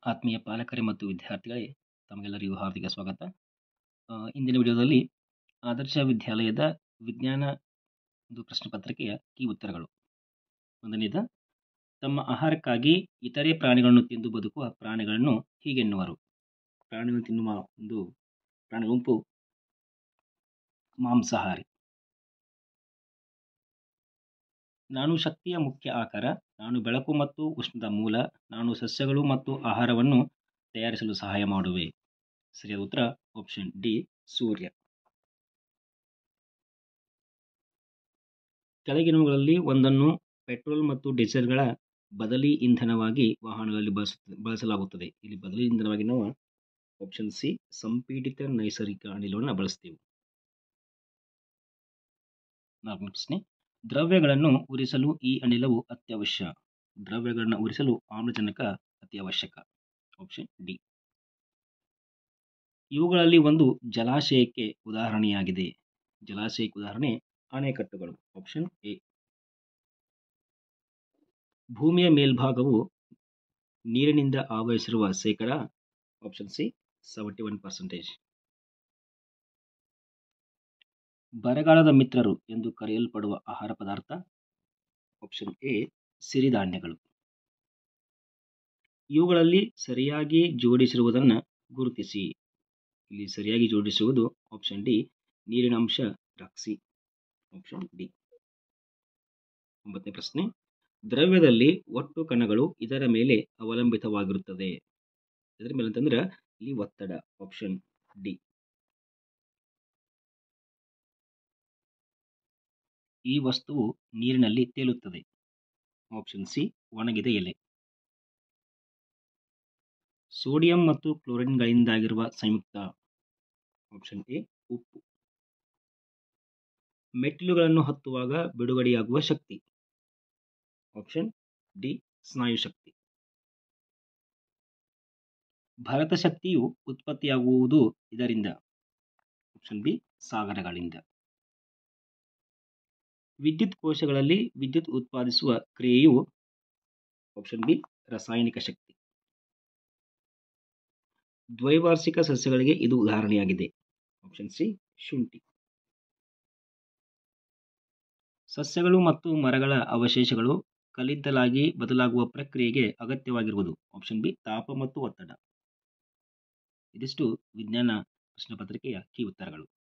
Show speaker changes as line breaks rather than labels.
ಆತ್ಮೀಯ ಪಾಲಕರೇ ಮತ್ತು ವಿದ್ಯಾರ್ಥಿಗಳೇ ತಮಗೆಲ್ಲರಿಗೂ ಹಾರ್ದಿಕ ಸ್ವಾಗತ ಆ, ಇಂದಿನ ವಿಡಿಯೋದಲ್ಲಿ ಆದರ್ಶ ವಿದ್ಯಾಲಯದ ವಿಜ್ಞಾನ ಒಂದು ಪ್ರಶ್ನೆ ಪತ್ರಿಕೆಯ ಕೀ ಉತ್ತರಗಳು ಒಂದನೇದ ತಮ್ಮ ಆಹಾರಕ್ಕಾಗಿ ಇತರೆ ಪ್ರಾಣಿಗಳನ್ನು ತಿಂದು ಬದುಕುವ ಪ್ರಾಣಿಗಳನ್ನು ಹೀಗೆನ್ನುವರು ಪ್ರಾಣಿಗಳನ್ನು ತಿನ್ನುವ ಒಂದು ಪ್ರಾಣಿ ಗುಂಪು ಮಾಂಸಾಹಾರಿ ನಾನು ಶಕ್ತಿಯ ಮುಖ್ಯ ಆಕಾರ ನಾನು ಬೆಳಕು ಮತ್ತು ಉಷ್ಣದ ಮೂಲ ನಾನು ಸಸ್ಯಗಳು ಮತ್ತು ಆಹಾರವನ್ನು ತಯಾರಿಸಲು ಸಹಾಯ ಮಾಡುವೆ ಸರಿಯಾದ ಉತ್ತರ ಆಪ್ಷನ್ ಡಿ ಸೂರ್ಯ ಕೆಳಗಿನವುಗಳಲ್ಲಿ ಒಂದನ್ನು ಪೆಟ್ರೋಲ್ ಮತ್ತು ಡೀಸೆಲ್ಗಳ ಬದಲಿ ಇಂಧನವಾಗಿ ವಾಹನಗಳಲ್ಲಿ ಬಳಸ ಬಳಸಲಾಗುತ್ತದೆ ಇಲ್ಲಿ ಬದಲಿ ಇಂಧನವಾಗಿ ನಾವು ಆಪ್ಷನ್ ಸಿ ಸಂಪೀಡಿತ ನೈಸರ್ಗಿಕ ಅನಿಲವನ್ನು ಬಳಸ್ತೀವಿ ನಾಲ್ಕನೇ ಪ್ರಶ್ನೆ ದ್ರವ್ಯಗಳನ್ನು ಉರಿಸಲು ಈ ಅನಿಲವು ಅತ್ಯವಶ್ಯ ದ್ರವ್ಯಗಳನ್ನು ಉರಿಸಲು ಆಮ್ಲಜನಕ ಅತಿ ಅವಶ್ಯಕ ಆಪ್ಷನ್ ಡಿ ಇವುಗಳಲ್ಲಿ ಒಂದು ಜಲಾಶಯಕ್ಕೆ ಉದಾಹರಣೆಯಾಗಿದೆ ಜಲಾಶಯಕ್ಕೆ ಉದಾಹರಣೆ ಅಣೆಕಟ್ಟುಗಳು ಆಪ್ಷನ್ ಎ ಭೂಮಿಯ ಮೇಲ್ಭಾಗವು ನೀರಿನಿಂದ ಆವರಿಸಿರುವ ಶೇಕಡ option C seventy one percentage ಬರಗಾಲದ ಮಿತ್ರರು ಎಂದು ಕರೆಯಲ್ಪಡುವ ಆಹಾರ ಪದಾರ್ಥ ಆಪ್ಷನ್ ಎ ಸಿರಿಧಾನ್ಯಗಳು ಇವುಗಳಲ್ಲಿ ಸರಿಯಾಗಿ ಜೋಡಿಸಿರುವುದನ್ನು ಗುರುತಿಸಿ ಇಲ್ಲಿ ಸರಿಯಾಗಿ ಜೋಡಿಸುವುದು ಆಪ್ಷನ್ ಡಿ ನೀರಿನ ಅಂಶ ದ್ರಾಕ್ಷಿ ಆಪ್ಷನ್ ಡಿ ಒಂಬತ್ತನೇ ಪ್ರಶ್ನೆ ದ್ರವ್ಯದಲ್ಲಿ ಒಟ್ಟು ಕಣಗಳು ಇದರ ಮೇಲೆ ಅವಲಂಬಿತವಾಗಿರುತ್ತದೆ ಇದರ ಮೇಲೆ ಅಂತಂದ್ರೆ ಇಲ್ಲಿ ಒತ್ತಡ ಆಪ್ಷನ್ ಡಿ ಈ ವಸ್ತುವು ನೀರಿನಲ್ಲಿ ತೇಲುತ್ತದೆ ಆಪ್ಷನ್ ಸಿ ಒಣಗಿದ ಎಲೆ ಸೋಡಿಯಂ ಮತ್ತು ಕ್ಲೋರಿನ್ಗಳಿಂದಾಗಿರುವ ಸಂಯುಕ್ತ ಆಪ್ಷನ್ ಎ ಉಪ್ಪು ಮೆಟ್ಟಿಲುಗಳನ್ನು ಹತ್ತುವಾಗ ಬಿಡುಗಡೆಯಾಗುವ ಶಕ್ತಿ ಆಪ್ಷನ್ ಡಿ ಸ್ನಾಯು ಶಕ್ತಿ ಭಾರತ ಶಕ್ತಿಯು ಉತ್ಪತ್ತಿಯಾಗುವುದು ಇದರಿಂದ ಆಪ್ಷನ್ ಬಿ ಸಾಗರಗಳಿಂದ ವಿದ್ಯುತ್ ಕೋಶಗಳಲ್ಲಿ ವಿದ್ಯುತ್ ಉತ್ಪಾದಿಸುವ ಕ್ರಿಯೆಯು ಆಪ್ಷನ್ ಬಿ ರಾಸಾಯನಿಕ ಶಕ್ತಿ ದ್ವೈವಾರ್ಷಿಕ ಸಸ್ಯಗಳಿಗೆ ಇದು ಉದಾಹರಣೆಯಾಗಿದೆ ಆಪ್ಷನ್ ಸಿ ಶುಂಠಿ ಸಸ್ಯಗಳು ಮತ್ತು ಮರಗಳ ಅವಶೇಷಗಳು ಕಲ್ಲಿದ್ದಲಾಗಿ ಬದಲಾಗುವ ಪ್ರಕ್ರಿಯೆಗೆ ಅಗತ್ಯವಾಗಿರುವುದು ಆಪ್ಷನ್ ಬಿ ತಾಪ ಮತ್ತು ಒತ್ತಡ ಇದಿಷ್ಟು ವಿಜ್ಞಾನ ಪ್ರಶ್ನೆ ಪತ್ರಿಕೆಯ ಕೀ ಉತ್ತರಗಳು